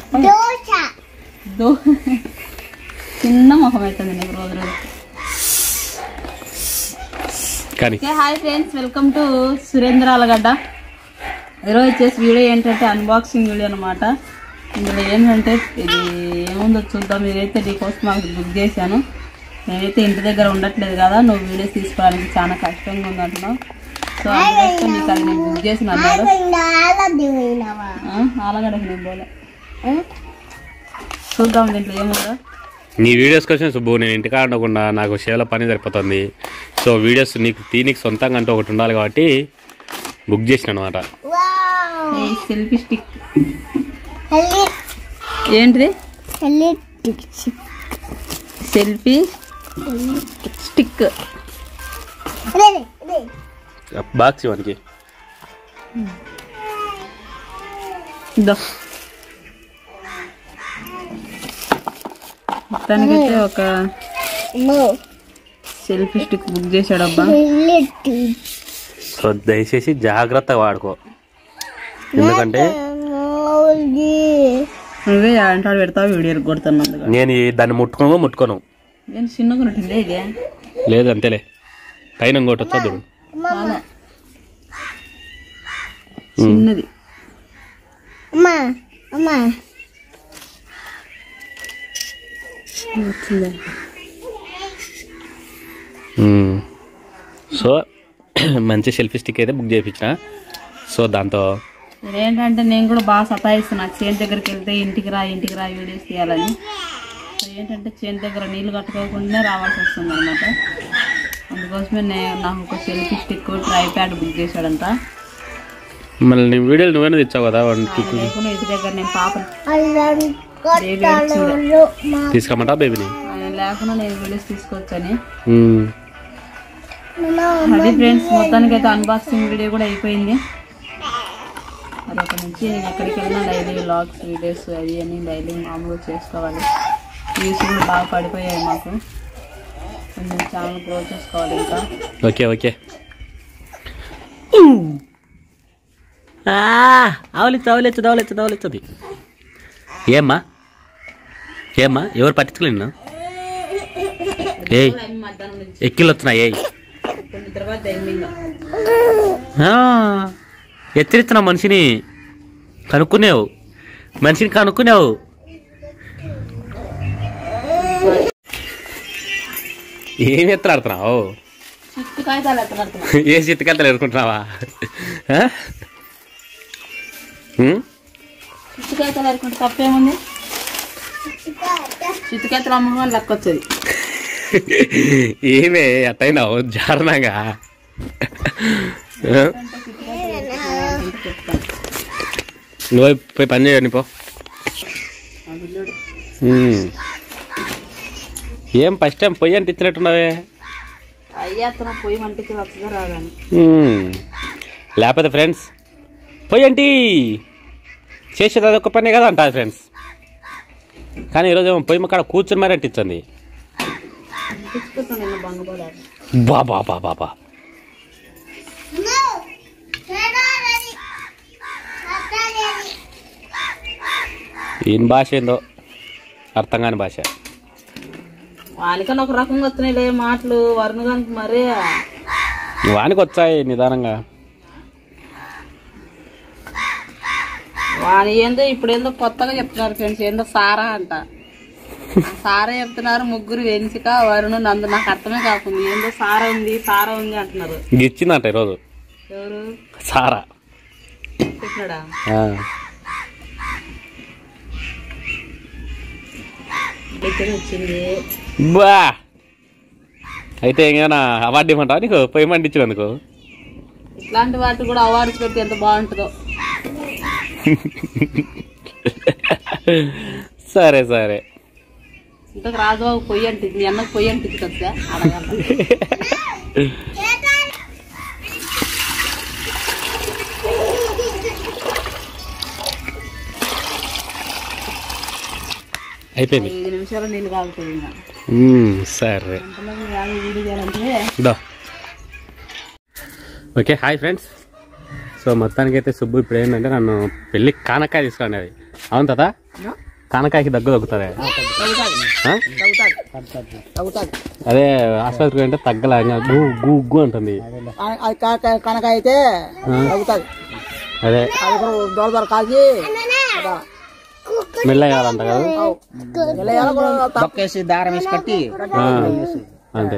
దోశ దో చిన్న ముఖం అవుతుంది నీకు రోజు రోజు కానీ okay hi friends welcome to Surendra Allagadda ఈరోజు వచ్చేసి వీడియో ఏంటంటే అన్బాక్సింగ్ వీడియో అనమాట ఇందులో ఏంటంటే ఇది ఏముందో చూద్దాం ఇదైతే నీకోసం మాకు బుక్ చేశాను నేనైతే ఇంటి దగ్గర ఉండట్లేదు కదా నువ్వు వీడియోస్ తీసుకోవడానికి చాలా కష్టంగా ఉంది అంటున్నావు సో అందుకోసం నీకు అది నేను బుక్ చేసిన అన్నారు నాలా దిగినవా ఆ, ఆలగడ్డకి నేను పోలే చూద్దాం దీంట్లో ఏముందో నీ వీడియోస్ కోసం సుబ్బు నేను ఇంటికాడ ఉండకుండా నాకు సేవలో పని సరిపోతుంది సో వీడియోస్ నీకు తీనికి సొంతంగా అంటూ ఒకటి ఉండాలి కాబట్టి బుక్ చేసిన అనమాట వావ్ ఈ సెల్ఫీ స్టిక్ హెల్లి ఏంటిది హెల్లి టిక్స్ సెల్ఫీ స్టిక్ అదే అదే బాక్స్ ఇవనికి ఇదో మొత్తానికైతే ఒక నో సెల్ఫీ స్టిక్ బుక్ చేశాడబ్బా హెల్లి టిక్స్ సో దయచేసి జాగ్రత్తగా వాడుకో ఎందుకంటే నువ్వే అంటాడు పెడతావు వీడియోలు కొడుతున్నందుకు నేను ఈ దాన్ని ముట్టుకోను ముట్టుకోను నేను చిన్నగా ఉంటుందే ఇదే లేదు అంతేలే పైన ఇంకోటి వచ్చా చూడు చాలా చిన్నది అమ్మా అమ్మా వచ్చిందా మ్మ్. సో మంచి సెల్ఫీ స్టిక్ అయితే బుక్ చేయించిన సో దాంతో ఏంటంటే నేను కూడా బాగా సతాయిస్తున్నా చేను దగ్గరికి వెళ్తే ఇంటికి రా ఇంటికి రా వీడియోస్ తీయాలని సో ఏంటంటే చేను దగ్గర నీళ్ళు కట్టుకోకుండానే రావాల్సి వస్తుంది అనమాట అందుకోసమే నేను నాకు ఒక selfie stick tripod book చేశాడంట మళ్ళీ నీ వీడియోలు నువ్వేనా తెచ్చావు కదా వన్ టూ ఆయన లేకుండా ఇంటి దగ్గర నేను పాప అల్లం బేబీ కొట్టాలు మా తీసుకురమ్మంటా బేబీని ఆయన లేకుండా నేను వీడియోస్ తీసుకొచ్చని మ్మ్. అది ఫ్రెండ్స్ మొత్తానికి అయితే అన్బాక్సింగ్ వీడియో కూడా అయిపోయింది అదొక నుంచి నేను ఎక్కడికి వెళ్ళినా డైలీ వ్లాగ్స్ వీడియోస్ అవి అని డైలీ మామూలుగా చేసుకోవాలి వ్యూస్ కూడా బాగా పడిపోయాయి మాకు కొంచెం ఛానల్ గ్రో చేసుకోవాలి ఇంకా ఓకే ఓకే అవలిచ్చు అవలిచ్చు అవలిచ్చు అవలిచ్చది ఏమ్మా ఏమ్మా ఎవరు పట్టించుకోలేను ఏయ్ మధ్యాహ్నం నుంచి ఎక్కిళ్ళు వస్తున్నాయి ఏయ్ కొన్ని తర్వాత టైమింగ్ ఆ, హెచ్చరిస్తున్నా మనిషిని కనుక్కునేవు మనిషిని కనుక్కునేవు ఏం ఎత్తలాడుతున్నావు చిట్టు కాగితాలు ఎత్తగడుతున్నా ఏ చిత్తకత్తలు ఎదుర్కొంటున్నావా ఆ? ఉం? చిట్టు కాగితాలు ఎరుకుంటే తప్పేముంది చిట్టు కాగితాలు అమ్మడం వల్ల లెక్క వచ్చేది ఏమే అట్టయినావు జారణంగా ఆ? నువ్వు పోయి పని చేయండి పో ఉం. ఏం ఫస్ట్ టైం పొయ్యి అంటే ఇచ్చినట్టున్నావే అయ్యా అతను పోయి వంటికి వస్తుందా రాదని ఉం. లేకపోతే ఫ్రెండ్స్ పొయ్యి అంటే చేసేది అదొక పనే కదా అంటారు ఫ్రెండ్స్ కానీ ఈరోజు ఏమో పొయ్యి కాడ కూర్చుని మరి అంటించింది తెచ్చుకుంటాను నిన్న బంగపోదాడు బా బా బా బా బా నో చేరాలి అత్తాలి ఈయన భాష ఏందో అర్థం కాని భాష వాళ్ళకన్నా ఒక రకంగా వస్తున్నాయి మాటలు వరుణగానికి మరే వానికి వచ్చాయి నిదానంగా వాని ఏందో ఇప్పుడు ఏందో కొత్తగా చెప్తున్నారు ఫ్రెండ్స్ ఏందో సారా అంట ఆ సారా చెప్తున్నారు ముగ్గురు వెంచిక వరుణ్ నందు నాకు అర్థమే కాకుండా ఏందో సారా ఉంది సారా ఉంది అంటున్నారు ఇచ్చిందంట ఈరోజు ఎవరు సారా చెప్పినాడా ఆ. దగ్గర వచ్చింది బా అయితే ఏమైనా అవార్డు ఇవ్వమంటావా నీకు పొయ్యి మండి ఇచ్చినందుకు ఇట్లాంటి వాటి కూడా అవార్డ్స్ పెట్టి ఎంత బాగుంటుందో సరే సరే ఇంతకు రాజుబాబు పొయ్యి అంటే మీ అన్నకు పొయ్యి అంటే కదా అడగాల అయిపోయింది ఐదు నిమిషాలు నీళ్ళు కాగుతుంది ఇంకా మ్మ్, సరే అంతలోకి యాభై వీడియో చేయాలంటే దా ఓకే హాయ్ ఫ్రెండ్స్ సో మొత్తానికి అయితే సుబ్బు ఇప్పుడు ఏంటంటే నన్ను పెళ్ళి కానకాయ తీసుకురాండి అది అవును తాత కానకాయకి దగ్గు తగ్గుతుంది అదే ఆసుపత్రికి అంటే తగ్గలే ఇంకా గు గు గు అంటుంది అది కాక- కనుక అయితే తగ్గుతుంది అదే అది కూడా దొర దొర కాల్చి మెల్లగలంట కదా తొక్కేసి దారం వేసి కట్టి ఆ, అంతే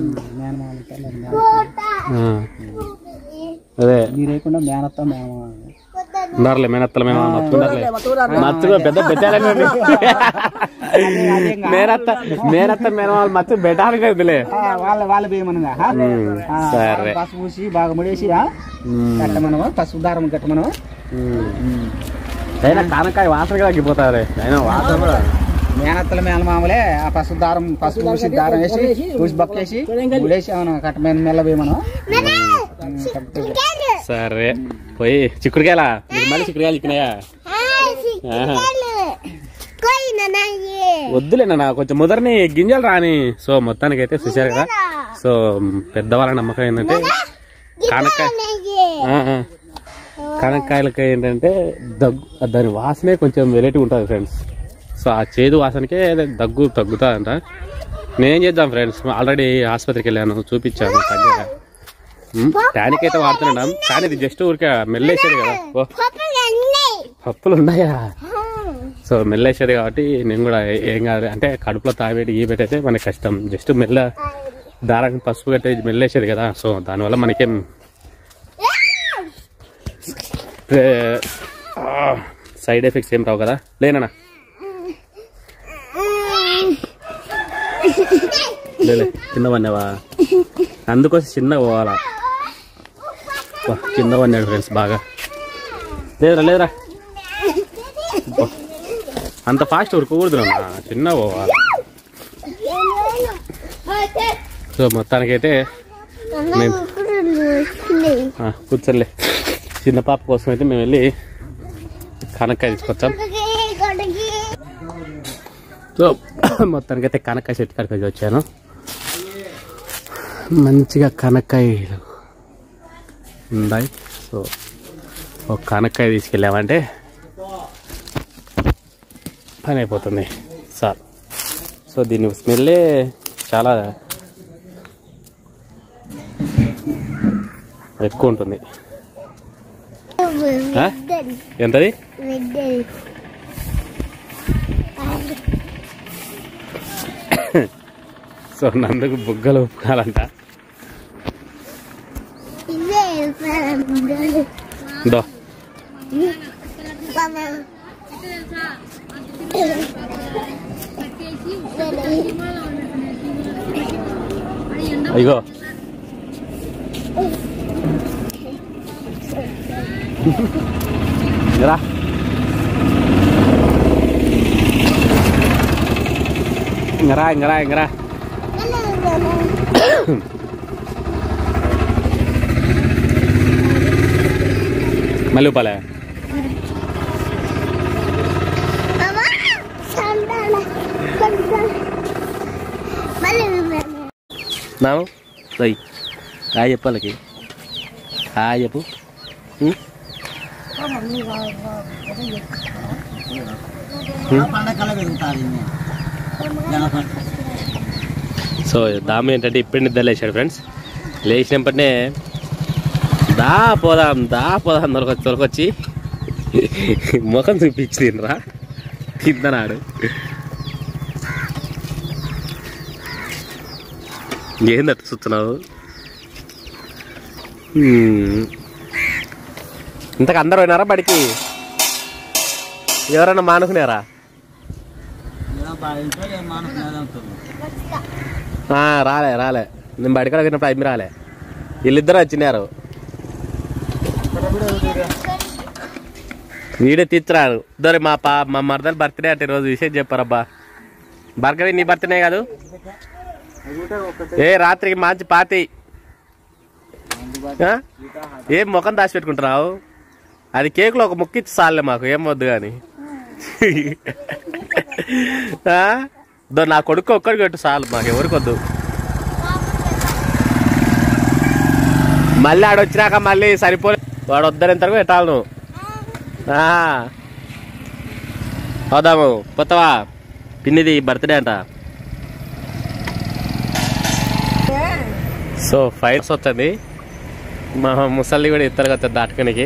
ఆ. అదే మీరు లేకుండా మేనత్త మేము ఉండారులే మేనత్తల మేము మత్తుండారులే మత్తుగా పెద్ద పెట్టాలని ఉంది. మేనత్త మేనత్త మేనవాళ్ళు మత్తు పెట్టాలని ఉందిలే వాళ్ళ వాళ్ళ బియ్యమనగా ఉమ్, సరే పసుపు పూసి బాగా ముడేసి ఆ, ఉమ్, కట్టమనము పసుపు దారం కట్టమను ఉమ్. అయినా కానకాయ వాసనగా తగ్గిపోతారు అయినా వాసన కూడా మేనత్తల మేన మామూలే ఆ పసుపు దారం పసుపు పూసి దారం వేసి పూసి బొక్కేసి ముడేసి అవును కట్టమైన మెల్ల బియ్యమను సరే పోయి చిక్కుడుకాయలా మీరు మళ్ళీ చిక్కుడుకాయలు చిక్కినాయా ఆహా. వద్దులే నా కొంచెం ముదరని గింజలు రాని సో మొత్తానికి అయితే చూశారు కదా సో పెద్దవాళ్ళ నమ్మకం ఏంటంటే కానక్కాయ ఆ, ఆ. కానక్కాయలకి ఏంటంటే దగ్గు దాని వాసనే కొంచెం వెరైటీ ఉంటుంది ఫ్రెండ్స్ సో ఆ చేదు వాసనకే దగ్గు తగ్గుతుందంట నేనేం చేద్దాం ఫ్రెండ్స్ ఆల్రెడీ ఆసుపత్రికి వెళ్ళాను చూపించాను తగ్గగా టానిక్ అయితే వాడుతున్నాం కానీ ఇది జస్ట్ ఊరికే మెల్లేసేది కదా ఓ పప్పులు ఉన్నాయా సో మెల్లేసేది కాబట్టి నేను కూడా ఏం కాదు అంటే కడుపులో తాగేటి ఈ పెట్టయితే మనకి కష్టం జస్ట్ మెల్ల దారానికి పసుపు కట్టే మెల్లేసేది కదా సో దానివల్ల మనకేం సైడ్ ఎఫెక్ట్స్ ఏం రావు కదా లేనా లేలే కింద పడినావా అందుకోసం చిన్నగా పోవాలా వా, కింద పడినాడు ఫ్రెండ్స్ బాగా లేదురా లేదురా అబ్బా. అంత ఫాస్ట్ ఉరకకూడదు నాన్న చిన్నగా పోవాలి సో మొత్తానికైతే మేము ఆ, కూర్చోలే చిన్న పాప కోసం అయితే మేము వెళ్ళి కనక్కాయ తీసుకొచ్చాం సో మొత్తానికి అయితే కనక్కాయ చెట్టు కాడికి వచ్చాను మంచిగా కనక్కాయలు ఉన్నాయి సో ఒక కనక్కాయ తీసుకెళ్ళామంటే పని అయిపోతుంది సార్ సో దీని స్మెల్లే చాలా ఎక్కువ ఉంటుంది ఆ? ఎంతది సో నందుకు బుగ్గలు ఉప్పుకాలంట దో అయ్యో రా ఇంగరా ఇంగరా ఇంగరా మళ్ళీ ఉపాలే నావు రై హాయ్ చెప్పాలకి హాయ్ చెప్పు ఉం? సో దాము ఏంటంటే ఇప్పుడు నిద్ర లేచాడు ఫ్రెండ్స్ లేచినప్పటినే దా పోదాం దా పోదాం దొరకొచ్చి దొరకొచ్చి ముఖం చూపించిండ్రా తిందనాడు ఏందట చూస్తున్నావు హ్మ్. ఇంతకు అందరు పోయినారా బడికి ఎవరైనా మానుకున్నారా ఆ, రాలే రాలే నేను బడికాడ విన్నప్పుడు అమ్మి రాలే వీళ్ళిద్దరు వచ్చినారు వీడే తీర్చురాడు దొరి మా పా మా మరదలు బర్త్డే అంటే ఈరోజు విషయం చెప్పారబ్బా భార్గవి నీ బర్త్డే కాదు ఏ రాత్రికి మంచి పార్టీ ఆ? ఏం ముఖం దాచి పెట్టుకుంటున్నావు అది కేకులో ఒక ముక్కిచ్చి చాలే మాకు ఏం వద్దు కానీ దో నా కొడుకు ఒక్కడికి పెట్టు చాలు మాకు ఎవరికి వద్దు మళ్ళీ ఆడొచ్చినాక మళ్ళీ సరిపోలే వాడు వద్దనేంతరకు పెట్టాలి నువ్వు ఆ. అవుదాము పోతావా పిన్నిది బర్త్డే అంట సో ఫైర్స్ వచ్చింది మా ముసలి కూడా ఇస్తారు కదా దాటుకోనికి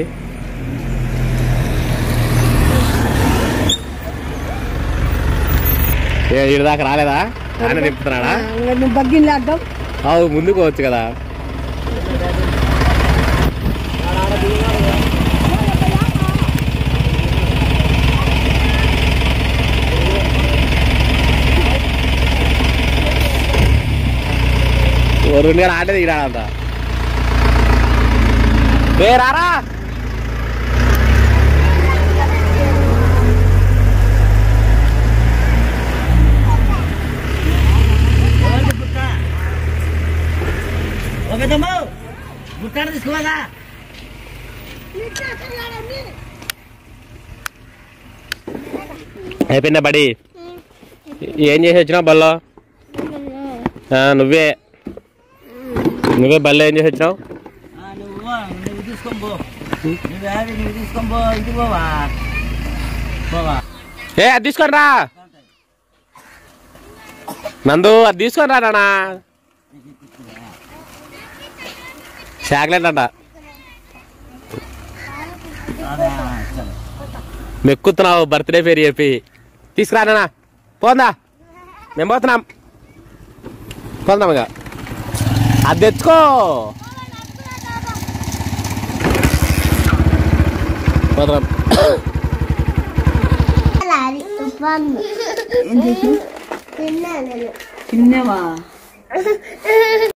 ఏ ఈడ దాకా రాలేదా ఆయన నింపుతున్నాడా బగ్గిన్లు అడ్డం అవు ముందుకు పోవచ్చు కదా వరుణ్ గారు ఆడేది ఇక్కడ అంత ఏ రారా ఒకటేమో గుట్టాడు తీసుకోవాలా అయిపోయిందా బడి ఏం చేసి వచ్చినావు బల్లో ఆ, నువ్వే నువ్వే బల్లో ఏం చేసి వచ్చినావు నువ్వు నువ్వు తీసుకొని పో నువ్వు యాభై నువ్వు తీసుకొని పో ఇది పోవా పోవా ఏ అది తీసుకొని రా నందు అది తీసుకొని రా నాన్న చాక్లెట్ అంట అదే సరే మెక్కుతున్నావు బర్త్డే పేరు చెప్పి తీసుకురా నాన్న పోందా మేము పోతున్నాం పోందాం ఇక అది తెచ్చుకో పోతున్నాం లారీ ఉప్పాను తిన్నాను తిన్నావా